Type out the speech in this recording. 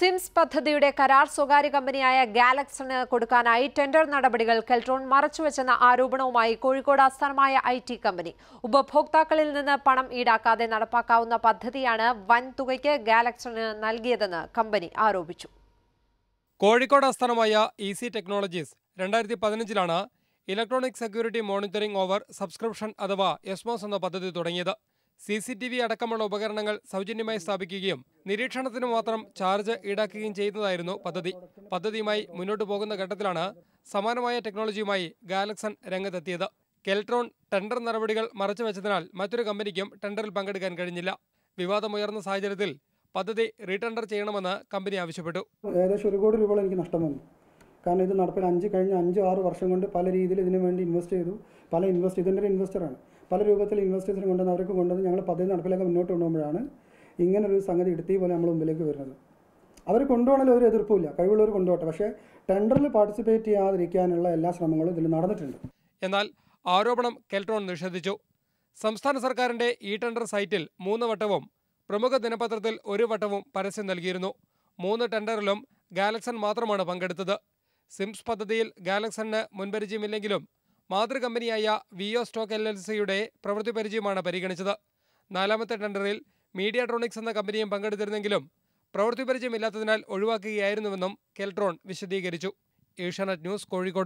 sims പദ്ധതിയുടെ കരാർ സ്വകാര്യ കമ്പനിയായ ഗാലക്സിന് കൊടുക്കാനായി ടെൻഡർ നടപടികൾ കെൽട്രോൺ മറച്ചുവെച്ചെന്ന ആരോപണവുമായി കോഴിക്കോട് ആസ്ഥാനമായ ഐ ടി കമ്പനി ഉപഭോക്താക്കളിൽ നിന്ന് പണം ഈടാക്കാതെ നടപ്പാക്കാവുന്ന പദ്ധതിയാണ് വൻ തുകയ്ക്ക് ഗാലക്സിന് നൽകിയതെന്ന് കമ്പനി ആരോപിച്ചു കോഴിക്കോട് ആസ്ഥാനമായ ഇ സി ടെക്നോളജീസ് രണ്ടായിരത്തി പതിനഞ്ചിലാണ് electronic security monitoring over subscription അഥവാ എസ്മോസ് എന്ന പദ്ധതി തുടങ്ങിയത് സി സി ടി വി അടക്കമുള്ള ഉപകരണങ്ങൾ സൗജന്യമായി സ്ഥാപിക്കുകയും നിരീക്ഷണത്തിന് മാത്രം ചാർജ് ഈടാക്കുകയും ചെയ്യുന്നതായിരുന്നു പദ്ധതി പദ്ധതിയുമായി മുന്നോട്ട് പോകുന്ന ഘട്ടത്തിലാണ് സമാനമായ ടെക്നോളജിയുമായി ഗാലക്സൺ രംഗത്തെത്തിയത് കെൽട്രോൺ ടെൻഡർ നടപടികൾ മറച്ചുവെച്ചതിനാൽ മറ്റൊരു കമ്പനിക്കും ടെൻഡറിൽ പങ്കെടുക്കാൻ കഴിഞ്ഞില്ല വിവാദമുയർന്ന സാഹചര്യത്തിൽ പദ്ധതി റീടെൻഡർ ചെയ്യണമെന്ന് കമ്പനി ആവശ്യപ്പെട്ടു ഏകദേശം ഒരു കോടി രൂപയോളം എനിക്ക് നഷ്ടം വന്നു കാരണം ഇത് നടപ്പിൽ അഞ്ച് കഴിഞ്ഞ അഞ്ച് ആറ് വർഷം കൊണ്ട് പല രീതിയിൽ ഇതിനു വേണ്ടി ഇൻവെസ്റ്റ് ചെയ്തു പല ഇൻവെസ്റ്റ് ഇതിൻ്റെ ഒരു ഇൻവെസ്റ്ററാണ് പല രൂപത്തിൽ ഇൻവെസ്റ്റേഴ്സിനെ കൊണ്ടുവന്ന് അവർക്ക് കൊണ്ടുവന്ന് ഞങ്ങൾ പദ്ധതി നടപ്പിലേക്ക് മുന്നോട്ട് കൊണ്ടുപോകുമ്പോഴാണ് ഇങ്ങനൊരു സംഗതി എടുത്തീ പോലെ നമ്മൾ മുമ്പിലേക്ക് വരുന്നത് അവർ കൊണ്ടുപോകണമെങ്കിൽ ഒരു എതിർപ്പില്ല കഴിവുള്ളവർ കൊണ്ടുപോകട്ടെ പക്ഷേ ടെൻഡറിൽ പാർട്ടിസിപ്പേറ്റ് ചെയ്യാതിരിക്കാനുള്ള എല്ലാ ശ്രമങ്ങളും ഇതിൽ നടന്നിട്ടുണ്ട് എന്നാൽ ആരോപണം കെൽട്രോൺ നിഷേധിച്ചു സംസ്ഥാന സർക്കാരിന്റെ ഇ ടെൻഡർ സൈറ്റിൽ മൂന്ന് വട്ടവും പ്രമുഖ ദിനപത്രത്തിൽ ഒരു വട്ടവും പരസ്യം നൽകിയിരുന്നു മൂന്ന് ടെൻഡറിലും ഗാലക്സൺ മാത്രമാണ് പങ്കെടുത്തത് സിംസ് പദ്ധതിയിൽ ഗാലക്സണിന് മുൻപരിചയമില്ലെങ്കിലും മാതൃകമ്പനിയായ വിഒ സ്റ്റോക്ക് എൽ എൽ സിയുടെ പ്രവൃത്തി പരിചയമാണ് പരിഗണിച്ചത് നാലാമത്തെ ടെൻഡറിൽ മീഡിയാട്രോണിക്സ് എന്ന കമ്പനിയും പങ്കെടുത്തിരുന്നെങ്കിലും പ്രവൃത്തി പരിചയമില്ലാത്തതിനാൽ ഒഴിവാക്കുകയായിരുന്നുവെന്നും കെൽട്രോൺ വിശദീകരിച്ചു ഏഷ്യാനെറ്റ് ന്യൂസ് കോഴിക്കോട്